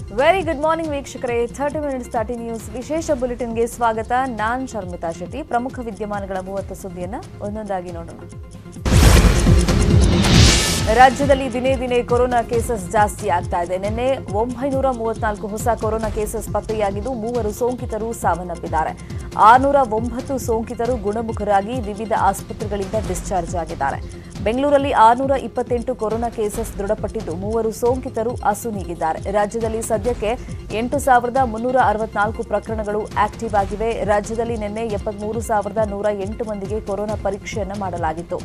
very good morning ವೀಕ್ಷಕರೇ thirty minutes thirty news ವಿಶೇಷ ಬುಲೆಟಿನ್ಗೆ ಸ್ವಾಗತ ನಾನ್ ಶರ್ಮಿತಾ ಶೆಟ್ಟಿ ಪ್ರಮುಖ ವಿದ್ಯಮಾನಗಳ ಮೂವತ್ತು ಸುದ್ದಿಯನ್ನ ಒಂದೊಂದಾಗಿ ನೋಡೋಣ ರಾಜ್ಯದಲ್ಲಿ ದಿನೇ ದಿನೇ ಕೊರೋನಾ ಕೇಸಸ್ ಜಾಸ್ತಿ ಆಗ್ತಾ ಇದೆ ನಿನ್ನೆ ಒಂಬೈನೂರ ಮೂವತ್ನಾಲ್ಕು ಹೊಸ ಕೊರೋನಾ ಕೇಸಸ್ ಪತ್ತೆಯಾಗಿದ್ದು ಮೂವರು ಸೋಂಕಿತರು ಸಾವನ್ನಪ್ಪಿದ್ದಾರೆ ಆರುನೂರ ಒಂಬತ್ತು ಸೋಂಕಿತರು ಗುಣಮುಖರಾಗಿ ವಿವಿಧ ಆಸ್ಪತ್ರೆಗಳಿಂದ ಡಿಸ್ಚಾರ್ಜ್ ಆಗಿದ್ದಾರೆ ಬೆಂಗಳೂರಲ್ಲಿ ಆರುನೂರ ಇಪ್ಪತ್ತೆಂಟು ಕೊರೋನಾ ಕೇಸಸ್ ದೃಢಪಟ್ಟಿದ್ದು ಮೂವರು ಸೋಂಕಿತರು ಅಸುನೀಗಿದ್ದಾರೆ ರಾಜ್ಯದಲ್ಲಿ ಸದ್ಯಕ್ಕೆ ಎಂಟು ಸಾವಿರದ ಮುನ್ನೂರ ಅರವತ್ನಾಲ್ಕು ಪ್ರಕರಣಗಳು ಆಕ್ಟಿವ್ ಆಗಿವೆ ರಾಜ್ಯದಲ್ಲಿ ನಿನ್ನೆ ಎಪ್ಪತ್ಮೂರು ಸಾವಿರದ ನೂರ ಎಂಟು ಮಂದಿಗೆ ಕೊರೋನಾ ಪರೀಕ್ಷೆಯನ್ನು ಮಾಡಲಾಗಿತ್ತು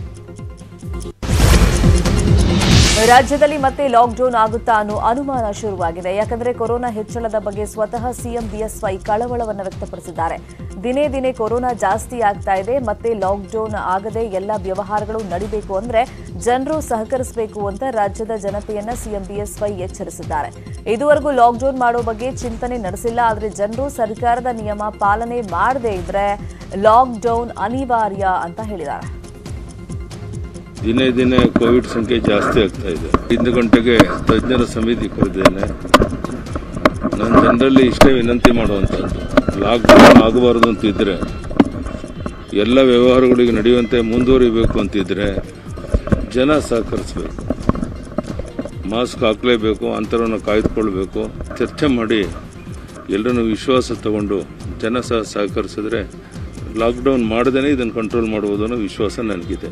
ರಾಜ್ಯದಲ್ಲಿ ಮತ್ತೆ ಲಾಕ್ಡೌನ್ ಆಗುತ್ತಾ ಅನ್ನೋ ಅನುಮಾನ ಶುರುವಾಗಿದೆ ಯಾಕಂದ್ರೆ ಕೊರೋನಾ ಹೆಚ್ಚಳದ ಬಗ್ಗೆ ಸ್ವತಃ ಸಿಎಂ ಬಿಎಸ್ವೈ ಕಳವಳವನ್ನು ವ್ಯಕ್ತಪಡಿಸಿದ್ದಾರೆ ದಿನೇ ದಿನೇ ಕೊರೋನಾ ಜಾಸ್ತಿ ಆಗ್ತಾ ಇದೆ ಮತ್ತೆ ಲಾಕ್ಡೌನ್ ಆಗದೆ ಎಲ್ಲ ವ್ಯವಹಾರಗಳು ನಡಿಬೇಕು ಅಂದ್ರೆ ಜನರು ಸಹಕರಿಸಬೇಕು ಅಂತ ರಾಜ್ಯದ ಜನತೆಯನ್ನ ಸಿಎಂ ಬಿಎಸ್ವೈ ಎಚ್ಚರಿಸಿದ್ದಾರೆ ಇದುವರೆಗೂ ಲಾಕ್ಡೌನ್ ಮಾಡೋ ಬಗ್ಗೆ ಚಿಂತನೆ ನಡೆಸಿಲ್ಲ ಆದರೆ ಜನರು ಸರ್ಕಾರದ ನಿಯಮ ಪಾಲನೆ ಮಾಡದೇ ಇದ್ರೆ ಲಾಕ್ಡೌನ್ ಅನಿವಾರ್ಯ ಅಂತ ಹೇಳಿದ್ದಾರೆ ದಿನೇ ದಿನೇ ಕೋವಿಡ್ ಸಂಖ್ಯೆ ಜಾಸ್ತಿ ಆಗ್ತಾ ಇದೆ ಐದು ಗಂಟೆಗೆ ತಜ್ಞರ ಸಮಿತಿ ಕರೆದಿದ್ದೇನೆ ನಾನು ಜನರಲ್ಲಿ ಇಷ್ಟೇ ವಿನಂತಿ ಮಾಡುವಂಥದ್ದು ಲಾಕ್ಡೌನ್ ಆಗಬಾರದು ಅಂತಿದ್ರೆ ಎಲ್ಲ ವ್ಯವಹಾರಗಳಿಗೆ ನಡೆಯುವಂತೆ ಮುಂದುವರಿಬೇಕು ಅಂತಿದ್ರೆ ಜನ ಸಹಕರಿಸಬೇಕು ಮಾಸ್ಕ್ ಹಾಕಲೇಬೇಕು ಅಂತರವನ್ನು ಕಾಯ್ದುಕೊಳ್ಬೇಕು ಚರ್ಚೆ ಮಾಡಿ ಎಲ್ಲರನ್ನು ವಿಶ್ವಾಸ ತಗೊಂಡು ಜನ ಸಹ ಸಹಕರಿಸಿದ್ರೆ ಲಾಕ್ಡೌನ್ ಮಾಡದೇ ಇದನ್ನು ಕಂಟ್ರೋಲ್ ಮಾಡ್ಬೋದು ಅನ್ನೋ ವಿಶ್ವಾಸ ನನಗಿದೆ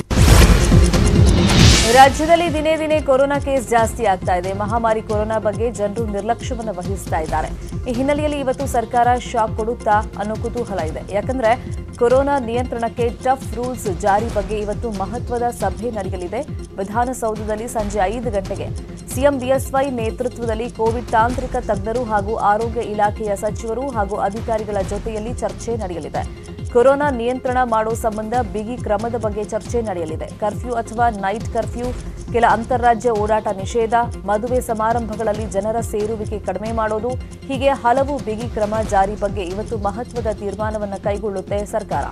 ರಾಜ್ಯದಲ್ಲಿ ದಿನೇ ದಿನೇ ಕೊರೋನಾ ಕೇಸ್ ಜಾಸ್ತಿ ಆಗ್ತಾ ಇದೆ ಮಹಾಮಾರಿ ಕೊರೋನಾ ಬಗ್ಗೆ ಜನರು ನಿರ್ಲಕ್ಷ್ಯವನ್ನು ವಹಿಸ್ತಾ ಇದ್ದಾರೆ ಈ ಹಿನ್ನೆಲೆಯಲ್ಲಿ ಇವತ್ತು ಸರ್ಕಾರ ಶಾಕ್ ಕೊಡುತ್ತಾ ಅನ್ನೋ ಕುತೂಹಲ ಇದೆ ಯಾಕಂದ್ರೆ ಕೊರೋನಾ ನಿಯಂತ್ರಣಕ್ಕೆ ಟಫ್ ರೂಲ್ಸ್ ಜಾರಿ ಬಗ್ಗೆ ಇವತ್ತು ಮಹತ್ವದ ಸಭೆ ನಡೆಯಲಿದೆ ವಿಧಾನಸೌಧದಲ್ಲಿ ಸಂಜೆ ಐದು ಗಂಟೆಗೆ ಸಿಎಂ ಬಿಎಸ್ವೈ ನೇತೃತ್ವದಲ್ಲಿ ಕೋವಿಡ್ ತಾಂತ್ರಿಕ ತಜ್ಞರು ಹಾಗೂ ಆರೋಗ್ಯ ಇಲಾಖೆಯ ಸಚಿವರು ಹಾಗೂ ಅಧಿಕಾರಿಗಳ ಜೊತೆಯಲ್ಲಿ ಚರ್ಚೆ ನಡೆಯಲಿದೆ ಕೊರೋನಾ ನಿಯಂತ್ರಣ ಮಾಡೋ ಸಂಬಂಧ ಬಿಗಿ ಕ್ರಮದ ಬಗ್ಗೆ ಚರ್ಚೆ ನಡೆಯಲಿದೆ ಕರ್ಫ್ಯೂ ಅಥವಾ ನೈಟ್ ಕರ್ಫ್ಯೂ ಕೆಲ ಅಂತಾರಾಜ್ಯ ಓಡಾಟ ನಿಷೇಧ ಮದುವೆ ಸಮಾರಂಭಗಳಲ್ಲಿ ಜನರ ಸೇರುವಿಕೆ ಕಡಿಮೆ ಮಾಡೋದು ಹೀಗೆ ಹಲವು ಬಿಗಿ ಕ್ರಮ ಜಾರಿ ಬಗ್ಗೆ ಇವತ್ತು ಮಹತ್ವದ ತೀರ್ಮಾನವನ್ನು ಕೈಗೊಳ್ಳುತ್ತೆ ಸರ್ಕಾರ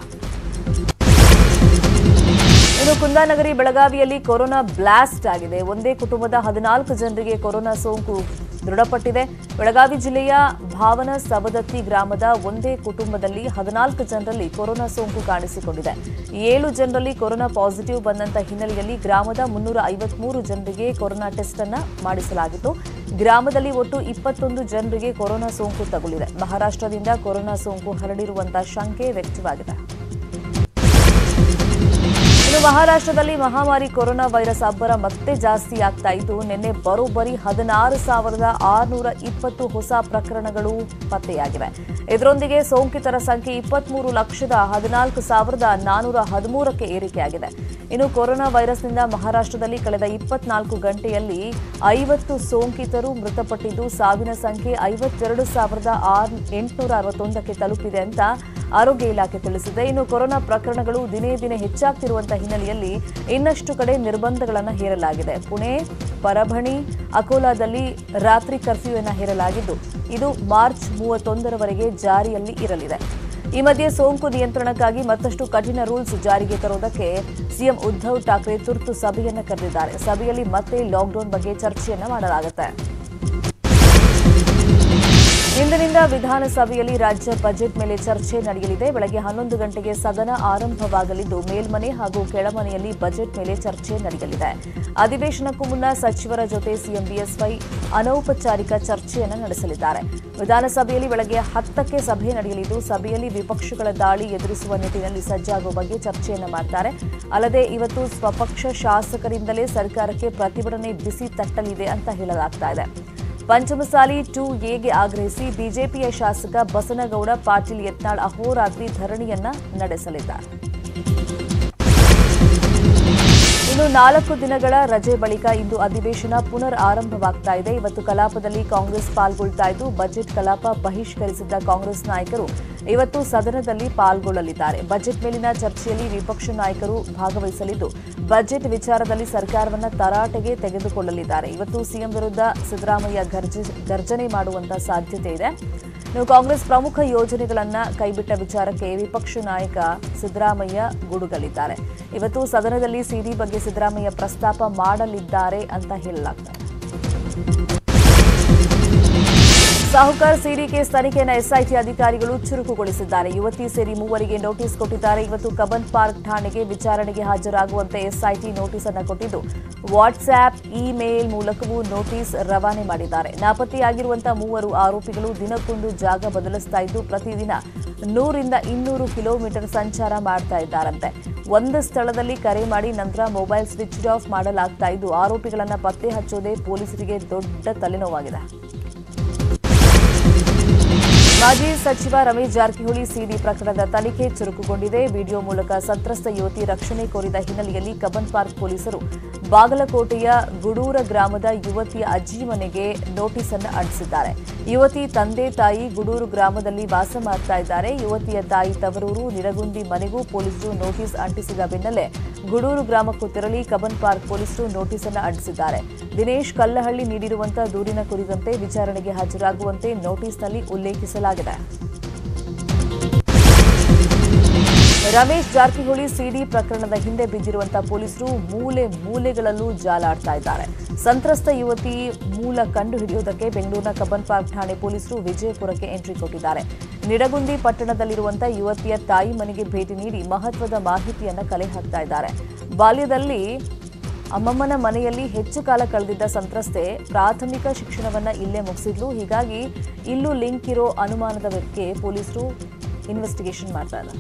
ಇನ್ನು ಕುಂದಾನಗರಿ ಬೆಳಗಾವಿಯಲ್ಲಿ ಕೊರೋನಾ ಬ್ಲಾಸ್ಟ್ ಆಗಿದೆ ಒಂದೇ ಕುಟುಂಬದ ಹದಿನಾಲ್ಕು ಜನರಿಗೆ ಕೊರೋನಾ ಸೋಂಕು ದೃಢಪಟ್ಟಿದೆ ಬೆಳಗಾವಿ ಜಿಲ್ಲೆಯ ಭಾವನ ಸವದತ್ತಿ ಗ್ರಾಮದ ಒಂದೇ ಕುಟುಂಬದಲ್ಲಿ ಹದಿನಾಲ್ಕು ಜನರಲ್ಲಿ ಕೊರೋನಾ ಸೋಂಕು ಕಾಣಿಸಿಕೊಂಡಿದೆ ಏಳು ಜನರಲ್ಲಿ ಕೊರೋನಾ ಪಾಸಿಟಿವ್ ಬಂದಂತ ಹಿನ್ನೆಲೆಯಲ್ಲಿ ಗ್ರಾಮದ ಮುನ್ನೂರ ಐವತ್ಮೂರು ಜನರಿಗೆ ಕೊರೋನಾ ಟೆಸ್ಟ್ ಅನ್ನ ಮಾಡಿಸಲಾಗಿತ್ತು ಗ್ರಾಮದಲ್ಲಿ ಒಟ್ಟು ಇಪ್ಪತ್ತೊಂದು ಜನರಿಗೆ ಕೊರೋನಾ ಸೋಂಕು ತಗುಲಿದೆ ಮಹಾರಾಷ್ಟ್ರದಿಂದ ಕೊರೋನಾ ಸೋಂಕು ಹರಡಿರುವಂತಹ ಶಂಕೆ ವ್ಯಕ್ತವಾಗಿದೆ ಇನ್ನು ಮಹಾರಾಷ್ಟ್ರದಲ್ಲಿ ಮಹಾಮಾರಿ ಕೊರೋನಾ ವೈರಸ್ ಅಬ್ಬರ ಮತ್ತೆ ಜಾಸ್ತಿ ಆಗ್ತಾ ಇದ್ದು ನಿನ್ನೆ ಬರೋಬ್ಬರಿ ಹದಿನಾರು ಸಾವಿರದ ಆರುನೂರ ಇಪ್ಪತ್ತು ಹೊಸ ಪ್ರಕರಣಗಳು ಪತ್ತೆಯಾಗಿವೆ ಇದರೊಂದಿಗೆ ಸೋಂಕಿತರ ಸಂಖ್ಯೆ ಇಪ್ಪತ್ಮೂರು ಲಕ್ಷದ ಹದಿನಾಲ್ಕು ಸಾವಿರದ ನಾನೂರ ಹದಿಮೂರಕ್ಕೆ ಏರಿಕೆಯಾಗಿದೆ ಇನ್ನು ಕೊರೋನಾ ವೈರಸ್ನಿಂದ ಮಹಾರಾಷ್ಟ್ರದಲ್ಲಿ ಕಳೆದ ಇಪ್ಪತ್ನಾಲ್ಕು ಗಂಟೆಯಲ್ಲಿ ಐವತ್ತು ಸೋಂಕಿತರು ಮೃತಪಟ್ಟಿದ್ದು ಸಾವಿನ ಸಂಖ್ಯೆ ಐವತ್ತೆರಡು ಸಾವಿರದ ಆರು ಎಂಟುನೂರ ಅರವತ್ತೊಂದಕ್ಕೆ ತಲುಪಿದೆ ಅಂತ ಆರೋಗ್ಯ ಇಲಾಖೆ ತಿಳಿಸಿದೆ ಇನ್ನು ಕೊರೋನಾ ಪ್ರಕರಣಗಳು ದಿನೇ ದಿನೇ ಹೆಚ್ಚಾಗ್ತಿರುವಂತಹ ಹಿನ್ನೆಲೆಯಲ್ಲಿ ಇನ್ನಷ್ಟು ಕಡೆ ನಿರ್ಬಂಧಗಳನ್ನು ಹೇರಲಾಗಿದೆ ಪುಣೆ ಪರಭಣಿ ಅಕೋಲಾದಲ್ಲಿ ರಾತ್ರಿ ಕರ್ಫ್ಯೂ ಅನ್ನು ಹೇರಲಾಗಿದ್ದು ಇದು ಮಾರ್ಚ್ ಮೂವತ್ತೊಂದರವರೆಗೆ ಜಾರಿಯಲ್ಲಿ ಇರಲಿದೆ ಈ ಮಧ್ಯೆ ಸೋಂಕು ನಿಯಂತ್ರಣಕ್ಕಾಗಿ ಮತ್ತಷ್ಟು ಕಠಿಣ ರೂಲ್ಸ್ ಜಾರಿಗೆ ತರುವುದಕ್ಕೆ ಸಿಎಂ ಉದ್ಧವ್ ಠಾಕ್ರೆ ತುರ್ತು ಸಭೆಯನ್ನು ಕರೆದಿದ್ದಾರೆ ಸಭೆಯಲ್ಲಿ ಮತ್ತೆ ಲಾಕ್ಡೌನ್ ಬಗ್ಗೆ ಚರ್ಚೆಯನ್ನ ಮಾಡಲಾಗುತ್ತೆ ಇಂದಿನಿಂದ ವಿಧಾನಸಭೆಯಲ್ಲಿ ರಾಜ್ಯ ಬಜೆಟ್ ಮೇಲೆ ಚರ್ಚೆ ನಡೆಯಲಿದೆ ಬೆಳಗ್ಗೆ ಹನ್ನೊಂದು ಗಂಟೆಗೆ ಸದನ ಆರಂಭವಾಗಲಿದ್ದು ಮೇಲ್ಮನೆ ಹಾಗೂ ಕೆಳಮನೆಯಲ್ಲಿ ಬಜೆಟ್ ಮೇಲೆ ಚರ್ಚೆ ನಡೆಯಲಿದೆ ಅಧಿವೇಶನಕ್ಕೂ ಮುನ್ನ ಸಚಿವರ ಜೊತೆ ಸಿಎಂ ಬಿಎಸ್ವೈ ಅನೌಪಚಾರಿಕ ಚರ್ಚೆಯನ್ನು ನಡೆಸಲಿದ್ದಾರೆ ವಿಧಾನಸಭೆಯಲ್ಲಿ ಬೆಳಗ್ಗೆ ಹತ್ತಕ್ಕೆ ಸಭೆ ನಡೆಯಲಿದ್ದು ಸಭೆಯಲ್ಲಿ ವಿಪಕ್ಷಗಳ ದಾಳಿ ಎದುರಿಸುವ ನಿಟ್ಟಿನಲ್ಲಿ ಸಜ್ಜಾಗುವ ಬಗ್ಗೆ ಚರ್ಚೆಯನ್ನು ಮಾಡ್ತಾರೆ ಅಲ್ಲದೆ ಇವತ್ತು ಸ್ವಪಕ್ಷ ಶಾಸಕರಿಂದಲೇ ಸರ್ಕಾರಕ್ಕೆ ಪ್ರತಿಭಟನೆ ಬಿಸಿ ತಟ್ಟಲಿದೆ ಅಂತ ಹೇಳಲಾಗ್ತಾ ಇದೆ ಪಂಚಮಸಾಲಿ ಟು ಎಗೆ ಆಗ್ರಹಿಸಿ ಬಿಜೆಪಿಯ ಶಾಸಕ ಬಸನಗೌಡ ಪಾಟೀಲ್ ಯತ್ನಾಳ್ ಅಹೋರಾತ್ರಿ ಧರಣಿಯನ್ನ ನಡೆಸಲಿದ್ದಾರೆ ಇನ್ನು ನಾಲ್ಕು ದಿನಗಳ ರಜೆ ಬಳಿಕ ಇಂದು ಅಧಿವೇಶನ ಪುನರ್ ಆರಂಭವಾಗ್ತಾ ಇದೆ ಇವತ್ತು ಕಲಾಪದಲ್ಲಿ ಕಾಂಗ್ರೆಸ್ ಪಾಲ್ಗೊಳ್ತಾ ಇದ್ದು ಬಜೆಟ್ ಕಲಾಪ ಬಹಿಷ್ಕರಿಸಿದ್ದ ಕಾಂಗ್ರೆಸ್ ನಾಯಕರು ಇವತ್ತು ಸದನದಲ್ಲಿ ಪಾಲ್ಗೊಳ್ಳಲಿದ್ದಾರೆ ಬಜೆಟ್ ಮೇಲಿನ ಚರ್ಚೆಯಲ್ಲಿ ವಿಪಕ್ಷ ನಾಯಕರು ಭಾಗವಹಿಸಲಿದ್ದು ಬಜೆಟ್ ವಿಚಾರದಲ್ಲಿ ಸರ್ಕಾರವನ್ನ ತರಾಟೆಗೆ ತೆಗೆದುಕೊಳ್ಳಲಿದ್ದಾರೆ ಇವತ್ತು ಸಿಎಂ ವಿರುದ್ಧ ಸಿದ್ದರಾಮಯ್ಯ ಗರ್ಜ- ಗರ್ಜನೆ ಮಾಡುವಂತ ಸಾಧ್ಯತೆ ಇದೆ ಇನ್ನು ಕಾಂಗ್ರೆಸ್ ಪ್ರಮುಖ ಯೋಜನೆಗಳನ್ನ ಕೈಬಿಟ್ಟ ವಿಚಾರಕ್ಕೆ ವಿಪಕ್ಷ ನಾಯಕ ಸಿದ್ದರಾಮಯ್ಯ ಗುಡುಗಲಿದ್ದಾರೆ ಇವತ್ತು ಸದನದಲ್ಲಿ ಸಿಡಿ ಬಗ್ಗೆ ಸಿದ್ದರಾಮಯ್ಯ ಪ್ರಸ್ತಾಪ ಮಾಡಲಿದ್ದಾರೆ ಅಂತ ಹೇಳಲಾಗ್ತದೆ ಸಾಹುಕಾರ್ ಸಿಡಿ ಕೇಸ್ ತನಿಖೆಯನ್ನು ಎಸ್ಐಟಿ ಅಧಿಕಾರಿಗಳು ಚುರುಕುಗೊಳಿಸಿದ್ದಾರೆ ಯುವತಿ ಸೇರಿ ಮೂವರಿಗೆ ನೋಟಿಸ್ ಕೊಟ್ಟಿದ್ದಾರೆ ಇವತ್ತು ಕಬ್ಬನ್ ಪಾರ್ಕ್ ಠಾಣೆಗೆ ವಿಚಾರಣೆಗೆ ಹಾಜರಾಗುವಂತೆ ಎಸ್ಐಟಿ ನೋಟಿಸ್ ಅನ್ನು ಕೊಟ್ಟಿದ್ದು ವಾಟ್ಸ್ಆಪ್ ಇಮೇಲ್ ಮೂಲಕವೂ ನೋಟಿಸ್ ರವಾನೆ ಮಾಡಿದ್ದಾರೆ ನಾಪತ್ತೆಯಾಗಿರುವಂತಹ ಮೂವರು ಆರೋಪಿಗಳು ದಿನಕ್ಕೊಂದು ಜಾಗ ಬದಲಿಸ್ತಾ ಇದ್ದು ಪ್ರತಿದಿನ ನೂರಿಂದ ಇನ್ನೂರು ಕಿಲೋಮೀಟರ್ ಸಂಚಾರ ಮಾಡ್ತಾ ಇದ್ದಾರಂತೆ ಒಂದು ಸ್ಥಳದಲ್ಲಿ ಕರೆ ಮಾಡಿ ನಂತರ ಮೊಬೈಲ್ ಸ್ವಿಚ್ ಆಫ್ ಮಾಡಲಾಗ್ತಾ ಇದ್ದು ಆರೋಪಿಗಳನ್ನ ಪತ್ತೆ ಹಚ್ಚೋದೇ ಪೊಲೀಸರಿಗೆ ದೊಡ್ಡ ತಲೆನೋವಾಗಿದೆ ಮಾಜಿ ಸಚಿವ ರಮೇಶ್ ಜಾರಕಿಹೊಳಿ ಸಿಡಿ ಪ್ರಕರಣದ ತನಿಖೆ ಚುರುಕುಗೊಂಡಿದೆ ವಿಡಿಯೋ ಮೂಲಕ ಸಂತ್ರಸ್ತ ಯುವತಿ ರಕ್ಷಣೆ ಕೋರಿದ ಹಿನ್ನೆಲೆಯಲ್ಲಿ ಕಬ್ಬನ್ ಪಾರ್ಕ್ ಪೊಲೀಸರು ಬಾಗಲಕೋಟೆಯ ಗುಡೂರ ಗ್ರಾಮದ ಯುವತಿಯ ಅಜ್ಜಿ ಮನೆಗೆ ನೋಟಿಸ್ ಅನ್ನು ಅಂಟಿಸಿದ್ದಾರೆ ಯುವತಿ ತಂದೆ ತಾಯಿ ಗುಡೂರು ಗ್ರಾಮದಲ್ಲಿ ವಾಸ ಮಾಡ್ತಾ ಇದ್ದಾರೆ ಯುವತಿಯ ತಾಯಿ ತವರೂರು ನಿರಗುಂದಿ ಮನೆಗೂ ಪೊಲೀಸರು ನೋಟಿಸ್ ಅಂಟಿಸಿದ ಬೆನ್ನಲ್ಲೇ ಗುಡೂರು ಗ್ರಾಮಕ್ಕೂ ತೆರಳಿ ಕಬ್ಬನ್ ಪಾರ್ಕ್ ಪೊಲೀಸರು ನೋಟಿಸ್ ಅನ್ನು ಅಂಟಿಸಿದ್ದಾರೆ ದಿನೇಶ್ ಕಲ್ಲಹಳ್ಳಿ ನೀಡಿರುವಂತಹ ದೂರಿನ ಕುರಿತಂತೆ ವಿಚಾರಣೆಗೆ ಹಾಜರಾಗುವಂತೆ ನೋಟಿಸ್ನಲ್ಲಿ ಉಲ್ಲೇಖಿಸಲಾಗಿದೆ ರಮೇಶ್ ಜಾರಕಿಹೊಳಿ ಸಿಡಿ ಪ್ರಕರಣದ ಹಿಂದೆ ಬಿದ್ದಿರುವಂತಹ ಪೊಲೀಸರು ಮೂಲೆ ಮೂಲೆಗಳಲ್ಲೂ ಜಾಲಾಡ್ತಾ ಇದ್ದಾರೆ ಸಂತ್ರಸ್ತ ಯುವತಿ ಮೂಲ ಕಂಡುಹಿಡಿಯುವುದಕ್ಕೆ ಬೆಂಗಳೂರಿನ ಕಬ್ಬನ್ ಪಾರ್ಕ್ ಠಾಣೆ ಪೊಲೀಸರು ವಿಜಯಪುರಕ್ಕೆ ಎಂಟ್ರಿ ಕೊಟ್ಟಿದ್ದಾರೆ ನಿಡಗುಂದಿ ಪಟ್ಟಣದಲ್ಲಿರುವಂತಹ ಯುವತಿಯ ತಾಯಿ ಮನೆಗೆ ಭೇಟಿ ನೀಡಿ ಮಹತ್ವದ ಮಾಹಿತಿಯನ್ನ ಕಲೆ ಹಾಕ್ತಾ ಇದ್ದಾರೆ ಬಾಲ್ಯದಲ್ಲಿ ಅಮ್ಮಮ್ಮನ ಮನೆಯಲ್ಲಿ ಹೆಚ್ಚು ಕಾಲ ಕಳೆದಿದ್ದ ಸಂತ್ರಸ್ತೆ ಪ್ರಾಥಮಿಕ ಶಿಕ್ಷಣವನ್ನ ಇಲ್ಲೇ ಮುಗಿಸಿದ್ಲು ಹೀಗಾಗಿ ಇಲ್ಲೂ ಲಿಂಕ್ ಇರೋ ಅನುಮಾನದ ಬಗ್ಗೆ ಪೊಲೀಸರು ಇನ್ವೆಸ್ಟಿಗೇಷನ್ ಮಾಡ್ತಾ ಇದ್ದಾರೆ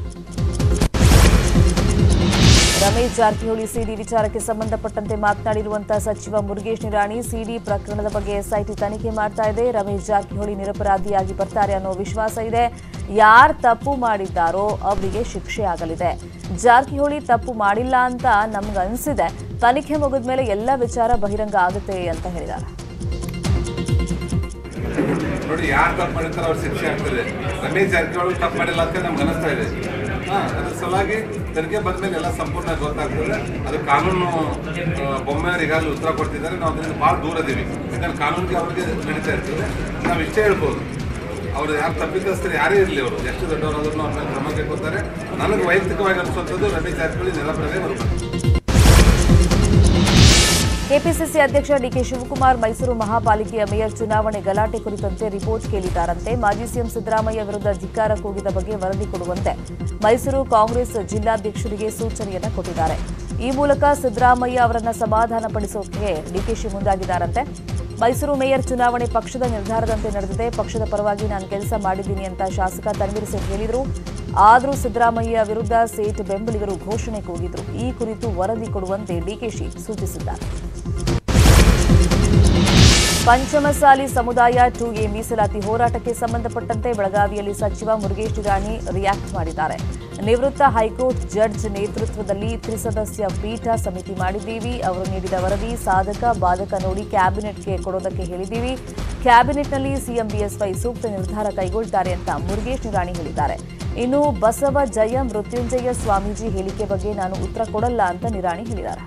ರಮೇಶ್ ಜಾರಕಿಹೊಳಿ ಸಿಡಿ ವಿಚಾರಕ್ಕೆ ಸಂಬಂಧಪಟ್ಟಂತೆ ಮಾತನಾಡಿರುವಂತಹ ಸಚಿವ ಮುರುಗೇಶ್ ನಿರಾಣಿ ಸಿಡಿ ಪ್ರಕರಣದ ಬಗ್ಗೆ ಎಸ್ಐಟಿ ತನಿಖೆ ಮಾಡ್ತಾ ಇದೆ ರಮೇಶ್ ಜಾರಕಿಹೊಳಿ ನಿರಪರಾಧಿಯಾಗಿ ಬರ್ತಾರೆ ಅನ್ನೋ ವಿಶ್ವಾಸ ಇದೆ ಯಾರು ತಪ್ಪು ಮಾಡಿದ್ದಾರೋ ಅವರಿಗೆ ಶಿಕ್ಷೆ ಆಗಲಿದೆ ಜಾರಕಿಹೊಳಿ ತಪ್ಪು ಮಾಡಿಲ್ಲ ಅಂತ ನಮ್ಗನ್ಸಿದೆ ತನಿಖೆ ಮುಗಿದ ಮೇಲೆ ಎಲ್ಲ ವಿಚಾರ ಬಹಿರಂಗ ಆಗುತ್ತೆ ಅಂತ ಹೇಳಿದ್ದಾರೆ ನೋಡಿ ಯಾರು ತಪ್ಪು ಮಾಡಿರ್ತಾರೋ ಅವ್ರ ಶಿಕ್ಷೆ ಆಗ್ತದೆ ರಮೇಶ್ ಜಾರಕಿಹೊಳಿ ತಪ್ಪು ಮಾಡಿಲ್ಲ ಅಂತ ನಮ್ಗೆ ಅನಿಸ್ತಾ ಇದೆ ಹಾ ಅದ್ರ ಸಲುವಾಗಿ ತನಿಖೆ ಬಂದ್ಮೇಲೆ ಎಲ್ಲ ಸಂಪೂರ್ಣ ಗೊತ್ತಾಗ್ತದೆ ಅದು ಕಾನೂನು ಆ, ಬೊಮ್ಮೆಯವರು ಈಗಾಗಲೇ ಉತ್ತರ ಕೊಡ್ತಿದ್ದಾರೆ ನಾವು ಅದರಿಂದ ಭಾಳ ದೂರ ಇದೀವಿ ಯಾಕಂದ್ರೆ ಕಾನೂನಿಗೆ ಅವ್ರಿಗೆ ನಡೀತಾ ಇರ್ತದೆ ನಾವು ಇಷ್ಟೇ ಹೇಳ್ಬೋದು ಅವ್ರು ಯಾರು ತಪ್ಪಿತಸ್ಥರು ಯಾರೇ ಇರಲಿ ಅವರು ಎಷ್ಟು ದೊಡ್ಡವರಾದ್ರೂ ಅವ್ರ ಮೇಲೆ ಕ್ರಮ ಕೈಗೊಳ್ತಾರೆ ನನಗೆ ವೈಯಕ್ತಿಕವಾಗಿ ಅನಿಸುವಂಥದ್ದು ರಮೇಶ್ ಜಾರಕಿಹೊಳಿ ನಿರಪರಾಧಿ ಬರ್ಬೇಕು ಕೆಪಿಸಿಸಿ ಅಧ್ಯಕ್ಷ ಡಿಕೆ ಶಿವಕುಮಾರ್ ಮೈಸೂರು ಮಹಾಪಾಲಿಕೆಯ ಮೇಯರ್ ಚುನಾವಣೆ ಗಲಾಟೆ ಕುರಿತಂತೆ ರಿಪೋರ್ಟ್ ಕೇಳಿದ್ದಾರಂತೆ ಮಾಜಿ ಸಿಎಂ ಸಿದ್ದರಾಮಯ್ಯ ವಿರುದ್ಧ ಧಿಕ್ಕಾರ ಕೂಗಿದ ಬಗ್ಗೆ ವರದಿ ಕೊಡುವಂತೆ ಮೈಸೂರು ಕಾಂಗ್ರೆಸ್ ಜಿಲ್ಲಾಧ್ಯಕ್ಷರಿಗೆ ಸೂಚನೆಯನ್ನ ಕೊಟ್ಟಿದ್ದಾರೆ ಈ ಮೂಲಕ ಸಿದ್ದರಾಮಯ್ಯ ಅವರನ್ನ ಸಮಾಧಾನಪಡಿಸೋಕೆ ಡಿಕೆಶಿ ಮುಂದಾಗಿದ್ದಾರಂತೆ ಮೈಸೂರು ಮೇಯರ್ ಚುನಾವಣೆ ಪಕ್ಷದ ನಿರ್ಧಾರದಂತೆ ನಡೆದಿದೆ ಪಕ್ಷದ ಪರವಾಗಿ ನಾನು ಕೆಲಸ ಮಾಡಿದ್ದೀನಿ ಅಂತ ಶಾಸಕ ತನ್ವೀರ್ ಸೇಠ್ ಹೇಳಿದರು ಆದರೂ ಸಿದ್ದರಾಮಯ್ಯ ವಿರುದ್ಧ ಸೇಠ್ ಬೆಂಬಲಿಗರು ಘೋಷಣೆ ಕೂಗಿದ್ರು ಈ ಕುರಿತು ವರದಿ ಕೊಡುವಂತೆ ಡಿಕೆಶಿ ಸೂಚಿಸಿದ್ದಾರೆ ಪಂಚಮಸಾಲಿ ಸಮುದಾಯ ಟೂಗೆ ಮೀಸಲಾತಿ ಹೋರಾಟಕ್ಕೆ ಸಂಬಂಧಪಟ್ಟಂತೆ ಬೆಳಗಾವಿಯಲ್ಲಿ ಸಚಿವ ಮುರುಗೇಶ್ ನಿರಾಣಿ ರಿಯಾಕ್ಟ್ ಮಾಡಿದ್ದಾರೆ ನಿವೃತ್ತ ಹೈಕೋರ್ಟ್ ಜಡ್ಜ್ ನೇತೃತ್ವದಲ್ಲಿ ತ್ರಿಸದಸ್ಯ ಪೀಠ ಸಮಿತಿ ಮಾಡಿದ್ದೀವಿ ಅವರು ನೀಡಿದ ವರದಿ ಸಾಧಕ ಬಾಧಕ ನೋಡಿ ಕ್ಯಾಬಿನೆಟ್ಗೆ ಕೊಡೋದಕ್ಕೆ ಹೇಳಿದ್ದೀವಿ ಕ್ಯಾಬಿನೆಟ್ನಲ್ಲಿ ಸಿಎಂ ಬಿಎಸ್ವೈ ಸೂಕ್ತ ನಿರ್ಧಾರ ಕೈಗೊಳ್ತಾರೆ ಅಂತ ಮುರುಗೇಶ್ ನಿರಾಣಿ ಹೇಳಿದ್ದಾರೆ ಇನ್ನು ಬಸವ ಜಯ ಮೃತ್ಯುಂಜಯ ಸ್ವಾಮೀಜಿ ಹೇಳಿಕೆ ಬಗ್ಗೆ ನಾನು ಉತ್ತರ ಕೊಡಲ್ಲ ಅಂತ ನಿರಾಣಿ ಹೇಳಿದ್ದಾರೆ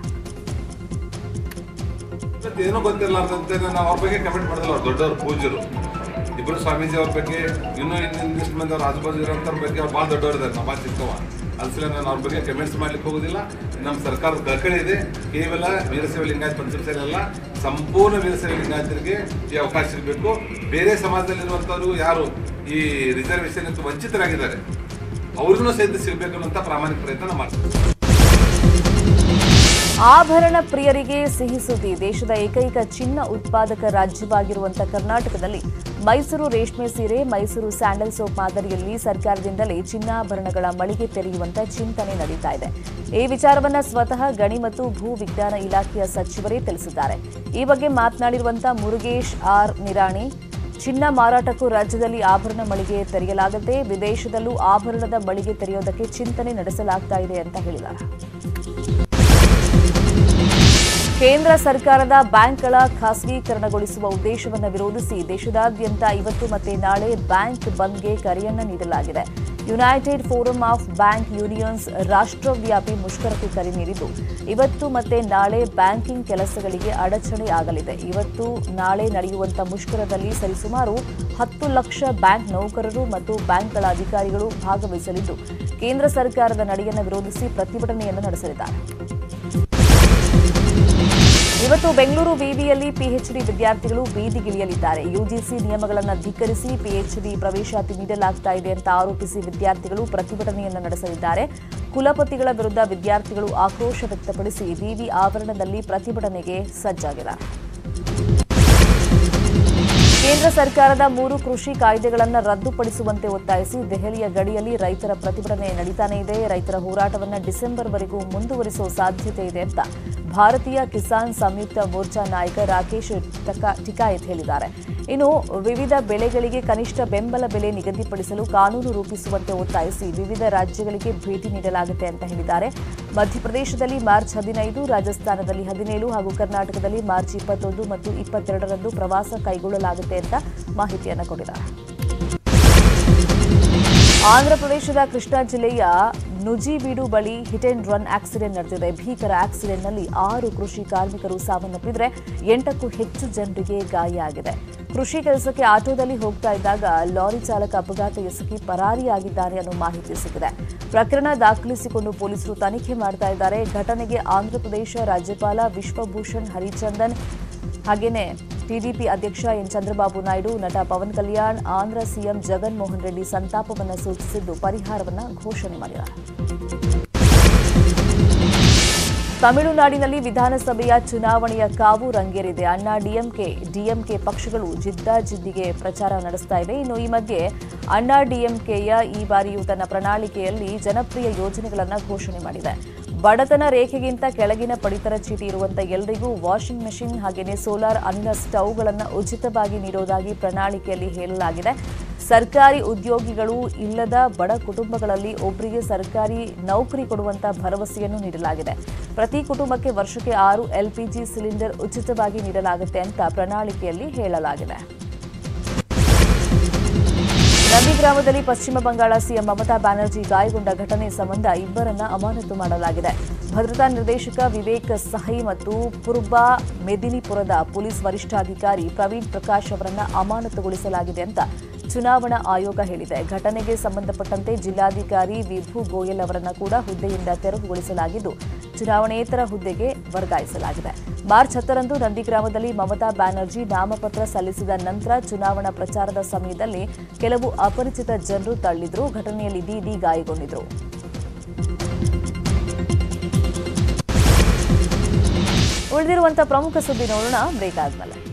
ಇವತ್ತು ಏನೂ ಗೊತ್ತಿರಲಾರ್ದಂತೆ ನಾವು ಅವ್ರ ಬಗ್ಗೆ ಕಮೆಂಟ್ ಮಾಡಿದಲ್ಲ ಅವ್ರು ದೊಡ್ಡವ್ರು ಪೂಜ್ಯರು ಇಬ್ಬರು ಸ್ವಾಮೀಜಿ ಅವ್ರ ಬಗ್ಗೆ ಇನ್ನೂ ಇನ್ನಿಷ್ಟು ಮಂದಿ ಅವ್ರ ಆಜುಬಾಜು ಇರೋಂಥವ್ರ ಬಗ್ಗೆ ಅವ್ರು ಭಾಳ ದೊಡ್ಡವ್ರು ಇದ್ದಾರೆ ನಾವು ಭಾಳ ಚಿಕ್ಕವ ಅನ್ಸಲ ನಾನು ಅವ್ರ ಬಗ್ಗೆ ಕಮೆಂಟ್ಸ್ ಮಾಡ್ಲಿಕ್ಕೆ ಹೋಗೋದಿಲ್ಲ ನಮ್ಮ ಸರ್ಕಾರದ ಕಳಕಳಿ ಇದೆ ಕೇವಲ ವೀರಶೈವ ಲಿಂಗಾಯತ ಪಂಚಮಸಾಲಿ ಅಲ್ಲ ಸಂಪೂರ್ಣ ವೀರಶೈವ ಲಿಂಗಾಯತರಿಗೆ ಈ ಅವಕಾಶ ಇರಬೇಕು ಬೇರೆ ಸಮಾಜದಲ್ಲಿರುವಂಥವ್ರು ಯಾರು ಈ ರಿಸರ್ವೇಶನ್ ಅಂತ ವಂಚಿತರಾಗಿದ್ದಾರೆ ಅವ್ರಿಗೂ ಸಹಿತ ಸಿಗಬೇಕು ಅನ್ನೋಂಥ ಪ್ರಾಮಾಣಿಕ ಪ್ರಯತ್ನ ನಾವು ಮಾಡ್ತೀವಿ ಆಭರಣ ಪ್ರಿಯರಿಗೆ ಸಿಹಿ ಸುದ್ದಿ ದೇಶದ ಏಕೈಕ ಚಿನ್ನ ಉತ್ಪಾದಕ ರಾಜ್ಯವಾಗಿರುವಂತಹ ಕರ್ನಾಟಕದಲ್ಲಿ ಮೈಸೂರು ರೇಷ್ಮೆ ಸೀರೆ ಮೈಸೂರು ಸ್ಯಾಂಡಲ್ ಸೋಪ್ ಮಾದರಿಯಲ್ಲಿ ಸರ್ಕಾರದಿಂದಲೇ ಚಿನ್ನಾಭರಣಗಳ ಮಳಿಗೆ ತೆರೆಯುವಂತ ಚಿಂತನೆ ನಡೀತಾ ಇದೆ ಈ ವಿಚಾರವನ್ನ ಸ್ವತಃ ಗಣಿ ಮತ್ತು ಭೂ ವಿಜ್ಞಾನ ಇಲಾಖೆಯ ಸಚಿವರೇ ತಿಳಿಸಿದ್ದಾರೆ ಈ ಬಗ್ಗೆ ಮಾತನಾಡಿರುವಂತಹ ಮುರುಗೇಶ್ ಆರ್ ನಿರಾಣಿ ಚಿನ್ನ ಮಾರಾಟಕ್ಕೂ ರಾಜ್ಯದಲ್ಲಿ ಆಭರಣ ಮಳಿಗೆ ತೆರೆಯಲಾಗುತ್ತೆ ವಿದೇಶದಲ್ಲೂ ಆಭರಣದ ಮಳಿಗೆ ತೆರೆಯೋದಕ್ಕೆ ಚಿಂತನೆ ನಡೆಸಲಾಗ್ತಾ ಇದೆ ಅಂತ ಹೇಳಿದ್ದಾರೆ ಕೇಂದ್ರ ಸರ್ಕಾರದ ಬ್ಯಾಂಕ್ಗಳ ಖಾಸಗೀಕರಣಗೊಳಿಸುವ ಉದ್ದೇಶವನ್ನು ವಿರೋಧಿಸಿ ದೇಶದಾದ್ಯಂತ ಇವತ್ತು ಮತ್ತೆ ನಾಳೆ ಬ್ಯಾಂಕ್ ಬಂದ್ಗೆ ಕರೆಯನ್ನ ನೀಡಲಾಗಿದೆ United Forum of Bank Unions ರಾಷ್ಟ್ರವ್ಯಾಪಿ ಮುಷ್ಕರಕ್ಕೆ ಕರೆ ನೀಡಿದ್ದು ಇವತ್ತು ಮತ್ತೆ ನಾಳೆ ಬ್ಯಾಂಕಿಂಗ್ ಕೆಲಸಗಳಿಗೆ ಅಡಚಣೆ ಆಗಲಿದೆ ಇವತ್ತು ನಾಳೆ ನಡೆಯುವಂತ ಮುಷ್ಕರದಲ್ಲಿ ಸರಿಸುಮಾರು ಹತ್ತು ಲಕ್ಷ ಬ್ಯಾಂಕ್ ನೌಕರರು ಮತ್ತು ಬ್ಯಾಂಕ್ಗಳ ಅಧಿಕಾರಿಗಳು ಭಾಗವಹಿಸಲಿದ್ದು ಕೇಂದ್ರ ಸರ್ಕಾರದ ನಡೆಯನ್ನು ವಿರೋಧಿಸಿ ಪ್ರತಿಭಟನೆಯನ್ನು ನಡೆಸಲಿದ್ದಾರೆ ಇವತ್ತು ಬೆಂಗಳೂರು ವಿವಿಯಲ್ಲಿ ಪಿಎಚ್ಡಿ ವಿದ್ಯಾರ್ಥಿಗಳು ಬೀದಿಗಿಳಿಯಲಿದ್ದಾರೆ ಯುಜಿಸಿ ನಿಯಮಗಳನ್ನು ಧಿಕ್ಕರಿಸಿ ಪಿಎಚ್ಡಿ ಪ್ರವೇಶಾತಿ ನೀಡಲಾಗ್ತಾ ಇದೆ ಅಂತ ಆರೋಪಿಸಿ ವಿದ್ಯಾರ್ಥಿಗಳು ಪ್ರತಿಭಟನೆಯನ್ನು ನಡೆಸಲಿದ್ದಾರೆ ಕುಲಪತಿಗಳ ವಿರುದ್ಧ ವಿದ್ಯಾರ್ಥಿಗಳು ಆಕ್ರೋಶ ವ್ಯಕ್ತಪಡಿಸಿ ವಿವಿ ಆವರಣದಲ್ಲಿ ಪ್ರತಿಭಟನೆಗೆ ಸಜ್ಜಾಗಿದ್ದಾರೆ ಕೇಂದ್ರ ಸರ್ಕಾರದ ಮೂರು ಕೃಷಿ ಕಾಯ್ದೆಗಳನ್ನು ರದ್ದುಪಡಿಸುವಂತೆ ಒತ್ತಾಯಿಸಿ ದೆಹಲಿಯ ಗಡಿಯಲ್ಲಿ ರೈತರ ಪ್ರತಿಭಟನೆ ನಡೀತಾನೇ ಇದೆ ರೈತರ ಹೋರಾಟವನ್ನು ಡಿಸೆಂಬರ್ವರೆಗೂ ಮುಂದುವರಿಸುವ ಸಾಧ್ಯತೆ ಇದೆ ಅಂತ ಭಾರತೀಯ ಕಿಸಾನ್ ಸಂಯುಕ್ತ ಮೋರ್ಚಾ ನಾಯಕ ರಾಕೇಶ್ ಟಕ- ಟಿಕಾಯತ್ ಹೇಳಿದ್ದಾರೆ ಇನ್ನು ವಿವಿಧ ಬೆಳೆಗಳಿಗೆ ಕನಿಷ್ಠ ಬೆಂಬಲ ಬೆಲೆ ನಿಗದಿಪಡಿಸಲು ಕಾನೂನು ರೂಪಿಸುವಂತೆ ಒತ್ತಾಯಿಸಿ ವಿವಿಧ ರಾಜ್ಯಗಳಿಗೆ ಭೇಟಿ ನೀಡಲಾಗುತ್ತೆ ಅಂತ ಹೇಳಿದ್ದಾರೆ ಮಧ್ಯಪ್ರದೇಶದಲ್ಲಿ ಮಾರ್ಚ್ ಹದಿನೈದು ರಾಜಸ್ಥಾನದಲ್ಲಿ ಹದಿನೇಳು ಹಾಗೂ ಕರ್ನಾಟಕದಲ್ಲಿ ಮಾರ್ಚ್ ಇಪ್ಪತ್ತೊಂದು ಮತ್ತು ಇಪ್ಪತ್ತೆರಡರಂದು ಪ್ರವಾಸ ಕೈಗೊಳ್ಳಲಾಗುತ್ತೆ ಅಂತ ಮಾಹಿತಿಯನ್ನು ಕೊಟ್ಟಿದ್ದಾರೆ ಆಂಧ್ರಪ್ರದೇಶದ ಕೃಷ್ಣಾ ಜಿಲ್ಲೆಯ ನುಜಿಬೀಡು ಬಳಿ ಹಿಟ್ ಅಂಡ್ ರನ್ ಆಕ್ಸಿಡೆಂಟ್ ನಡೆದಿದೆ ಭೀಕರ ಆಕ್ಸಿಡೆಂಟ್ನಲ್ಲಿ ಆರು ಕೃಷಿ ಕಾರ್ಮಿಕರು ಸಾವನ್ನಪ್ಪಿದ್ರೆ ಎಂಟಕ್ಕೂ ಹೆಚ್ಚು ಜನರಿಗೆ ಗಾಯ ಆಗಿದೆ ಕೃಷಿ ಕೆಲಸಕ್ಕೆ ಆಟೋದಲ್ಲಿ ಹೋಗ್ತಾ ಇದ್ದಾಗ ಲಾರಿ ಚಾಲಕ ಅಪಘಾತ ಎಸಗಿ ಪರಾರಿಯಾಗಿದ್ದಾನೆ ಅನ್ನೋ ಮಾಹಿತಿ ಸಿಕ್ಕಿದೆ ಪ್ರಕರಣ ದಾಖಲಿಸಿಕೊಂಡು ಪೊಲೀಸರು ತನಿಖೆ ಮಾಡ್ತಾ ಇದ್ದಾರೆ ಘಟನೆಗೆ ಆಂಧ್ರಪ್ರದೇಶ ರಾಜ್ಯಪಾಲ ವಿಶ್ವಭೂಷಣ್ ಹರಿಚಂದನ್ ಹಾಗೇನೆ ಟಿಡಿಪಿ ಅಧ್ಯಕ್ಷ ಎನ್ ಚಂದ್ರಬಾಬು ನಾಯ್ಡು ನಟ ಪವನ್ ಕಲ್ಯಾಣ್ ಆಂಧ್ರ ಸಿಎಂ ಜಗನ್ ಮೋಹನ್ ರೆಡ್ಡಿ ಸಂತಾಪವನ್ನು ಸೂಚಿಸಿದ್ದು ಪರಿಹಾರವನ್ನು ಘೋಷಣೆ ಮಾಡಿದ್ದಾರೆ ತಮಿಳುನಾಡಿನಲ್ಲಿ ವಿಧಾನಸಭೆಯ ಚುನಾವಣೆಯ ಕಾವು ರಂಗೇರಿದೆ ಅಣ್ಣಾ ಡಿಎಂಕೆ ಡಿಎಂಕೆ ಪಕ್ಷಗಳು ಜಿದ್ದಾಜಿದ್ದಿಗೆ ಪ್ರಚಾರ ನಡೆಸ್ತಾ ಇವೆ ಇನ್ನು ಈ ಮಧ್ಯೆ ಅಣ್ಣಾ ಡಿಎಂಕೆಯ ಈ ಬಾರಿಯೂ ತನ್ನ ಪ್ರಣಾಳಿಕೆಯಲ್ಲಿ ಜನಪ್ರಿಯ ಯೋಜನೆಗಳನ್ನು ಘೋಷಣೆ ಮಾಡಿದೆ ಬಡತನ ರೇಖೆಗಿಂತ ಕೆಳಗಿನ ಪಡಿತರ ಚೀಟಿ ಇರುವಂತ ಎಲ್ಲರಿಗೂ ವಾಷಿಂಗ್ ಮೆಷಿನ್ ಹಾಗೆಯೇ ಸೋಲಾರ್ ಅನಿಲ ಸ್ಟವ್ಗಳನ್ನು ಉಚಿತವಾಗಿ ನೀಡೋದಾಗಿ ಪ್ರಣಾಳಿಕೆಯಲ್ಲಿ ಹೇಳಲಾಗಿದೆ ಸರ್ಕಾರಿ ಉದ್ಯೋಗಿಗಳು ಇಲ್ಲದ ಬಡ ಕುಟುಂಬಗಳಲ್ಲಿ ಒಬ್ಬರಿಗೆ ಸರ್ಕಾರಿ ನೌಕರಿ ಕೊಡುವಂತ ಭರವಸೆಯನ್ನು ನೀಡಲಾಗಿದೆ ಪ್ರತಿ ಕುಟುಂಬಕ್ಕೆ ವರ್ಷಕ್ಕೆ ಆರು ಎಲ್ಪಿಜಿ ಸಿಲಿಂಡರ್ ಉಚಿತವಾಗಿ ನೀಡಲಾಗುತ್ತೆ ಅಂತ ಪ್ರಣಾಳಿಕೆಯಲ್ಲಿ ಹೇಳಲಾಗಿದೆ ನಂದಿಗ್ರಾಮದಲ್ಲಿ ಪಶ್ಚಿಮ ಬಂಗಾಳ ಸಿಎಂ ಮಮತಾ ಬ್ಯಾನರ್ಜಿ ಗಾಯಗೊಂಡ ಘಟನೆ ಸಂಬಂಧ ಇಬ್ಬರನ್ನ ಅಮಾನತು ಮಾಡಲಾಗಿದೆ ಭದ್ರತಾ ನಿರ್ದೇಶಕ ವಿವೇಕ್ ಸಹೈ ಮತ್ತು ಪುರ್ಬಾ ಮೆದಿನಿಪುರದ ಪೊಲೀಸ್ ವರಿಷ್ಠಾಧಿಕಾರಿ ಪ್ರವೀಣ್ ಪ್ರಕಾಶ್ ಅವರನ್ನ ಅಮಾನತುಗೊಳಿಸಲಾಗಿದೆ ಅಂತ ಚುನಾವಣಾ ಆಯೋಗ ಹೇಳಿದೆ ಘಟನೆಗೆ ಸಂಬಂಧಪಟ್ಟಂತೆ ಜಿಲ್ಲಾಧಿಕಾರಿ ವಿಭು ಗೋಯಲ್ ಅವರನ್ನ ಕೂಡ ಹುದ್ದೆಯಿಂದ ತೆರವುಗೊಳಿಸಲಾಗಿದ್ದು ಚುನಾವಣೇತರ ಹುದ್ದೆಗೆ ವರ್ಗಾಯಿಸಲಾಗಿದೆ ಮಾರ್ಚ್ ಹತ್ತರಂದು ನಂದಿಗ್ರಾಮದಲ್ಲಿ ಮಮತಾ ಬ್ಯಾನರ್ಜಿ ನಾಮಪತ್ರ ಸಲ್ಲಿಸಿದ ನಂತರ ಚುನಾವಣಾ ಪ್ರಚಾರದ ಸಮಯದಲ್ಲಿ ಕೆಲವು ಅಪರಿಚಿತ ಜನರು ತಳ್ಳಿದ್ರು ಘಟನೆಯಲ್ಲಿ ದೀದಿ ಗಾಯಗೊಂಡಿದ್ರು ಉಳಿದಿರುವಂತಹ ಪ್ರಮುಖ ಸುದ್ದಿ ನೋಡೋಣ ಬ್ರೇಕ್ ಆದ್ಮೇಲೆ